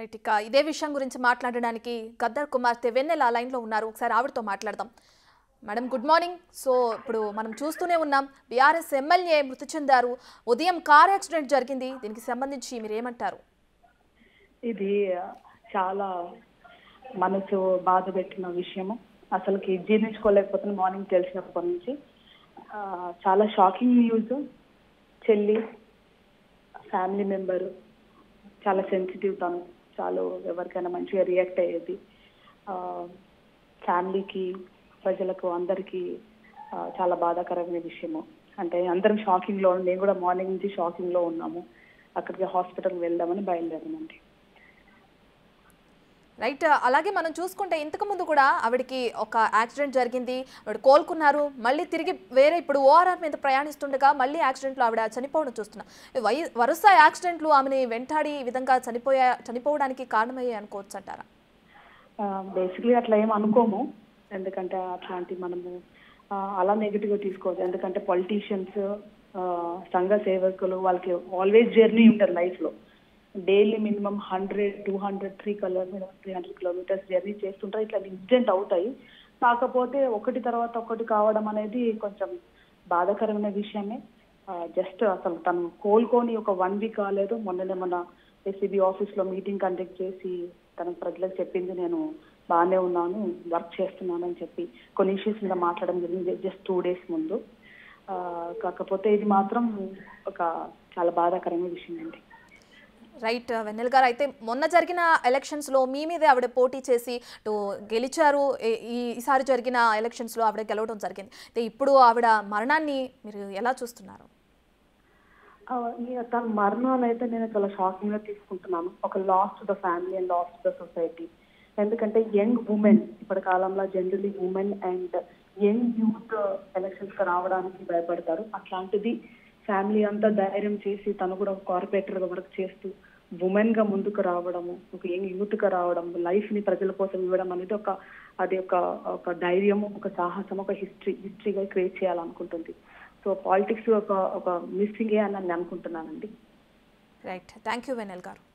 right ఇక ఇదే విషయం గురించి మాట్లాడడానికి గద్దర్ కుమార్తె వెన్నెల లైన్లో ఉన్నారు ఒకసారి ఆవిడతో మాట్లాడదాం మేడం గుడ్ మార్నింగ్ సో ఇప్పుడు మనం చూస్తూనే ఉన్నాం బీఆర్ఎస్ ఎమ్మెల్యే మృతి చెందారు ఉదయం కార్ యాక్సిడెంట్ జరిగింది దీనికి సంబంధించి మీరు ఏమంటారు ఇది చాలా మనసు బాధ పెట్టిన విషయము అసలుకి జీర్ణించుకోలేకపోతున్న మార్నింగ్ తెలిసినప్పటి నుంచి ఆ, చాలా షాకింగ్ న్యూస్ చెల్లి ఫ్యామిలీ మెంబరు చాలా సెన్సిటివ్ తను చాలా ఎవరికైనా మంచిగా రియాక్ట్ అయ్యేది ఆ, ఫ్యామిలీకి ప్రజలకు అందరికీ ఆ, చాలా బాధాకరమైన విషయము అంటే అందరం షాకింగ్లో నేను కూడా మార్నింగ్ నుంచి షాకింగ్లో ఉన్నాము అక్కడికి హాస్పిటల్కి వెళ్దామని బయలుదేరామండి రైట్ అలాగే మనం చూసుకుంటే ఇంతకు ముందు కూడా ఆవిడకి ఒక యాక్సిడెంట్ జరిగింది ఆవిడ కోలుకున్నారు మళ్ళీ తిరిగి వేరే ఇప్పుడు ఓఆర్ఆర్ మీద ప్రయాణిస్తుండగా మళ్ళీ యాక్సిడెంట్లో ఆవిడ చనిపోవడం చూస్తున్నాం వై వరుస యాక్సిడెంట్లు ఆమెని వెంటాడి ఈ విధంగా చనిపోయా చనిపోవడానికి కారణమయ్యాయి అనుకోవచ్చు అంటారా బేసిక్లీ అట్లా ఏం అనుకోము ఎందుకంటే అట్లాంటి మనము ఆ, అలా నెగిటివ్గా తీసుకోవచ్చు ఎందుకంటే పొలిటీషియన్స్ సంఘ సేవకులు వాళ్ళకి ఆల్వేస్ జర్నీ ఉంటుంది లైఫ్లో daily minimum hundred two hundred three kilometer three hundred kilometers journey చేస్తుంటారు ఇట్లా ఇన్సిడెంట్ అవుతాయి కాకపోతే ఒకటి తర్వాత ఒకటి కావడం అనేది కొంచెం బాధాకరమైన విషయమే జస్ట్ అసలు తను కోలుకొని ఒక వన్ వీక్ కాలేదు మొన్ననే మన ఎస్సీబీ ఆఫీస్లో మీటింగ్ కండక్ట్ చేసి తనకు ప్రజలకు చెప్పింది నేను బాగానే ఉన్నాను వర్క్ చేస్తున్నాను అని చెప్పి కొన్ని ఇష్యూస్ మీద మాట్లాడడం జరిగింది జస్ట్ టూ డేస్ ముందు ఆ, కాకపోతే ఇది మాత్రం ఒక చాలా బాధాకరమైన విషయం అండి రైట్ వెన్నెల గారు అయితే మొన్న జరిగిన ఎలక్షన్స్లో మీ మీదే ఆవిడ పోటీ చేసి టు గెలిచారు ఏ- ఈ ఈసారి జరిగిన ఎలక్షన్స్లో ఆవిడ గెలవడం జరిగింది అయితే ఇప్పుడు ఆవిడ మరణాన్ని మీరు ఎలా చూస్తున్నారు ఆ, ఈ- తన మరణాన్ని అయితే నేను చాలా షాకింగ్ గా తీసుకుంటున్నాను ఒక loss to the family and loss to the society ఎందుకంటే యంగ్ ఉమెన్ ఇప్పటి కాలంలో generally women and young youth elections కి రావడానికి భయపడతారు అట్లాంటిది ఫ్యామిలీ అంతా ధైర్యం చేసి తను కూడా ఒక కార్పొరేటర్ గా వర్క్ చేస్తూ ఉమెన్ గా ముందుకు రావడము ఒక యంగ్ యూత్ గా రావడం లైఫ్ ని ప్రజల కోసం ఇవ్వడం అనేది ఒక అది ఒక ఒక ధైర్యము ఒక సాహసం ఒక హిస్టరీ హిస్టరీగా క్రియేట్ చేయాలనుకుంటుంది సో పాలిటిక్స్ ఒక ఒక మిస్సింగే అని నేను అనుకుంటున్నానండి రైట్ థ్యాంక్ యూ వెన్నెల్ గారు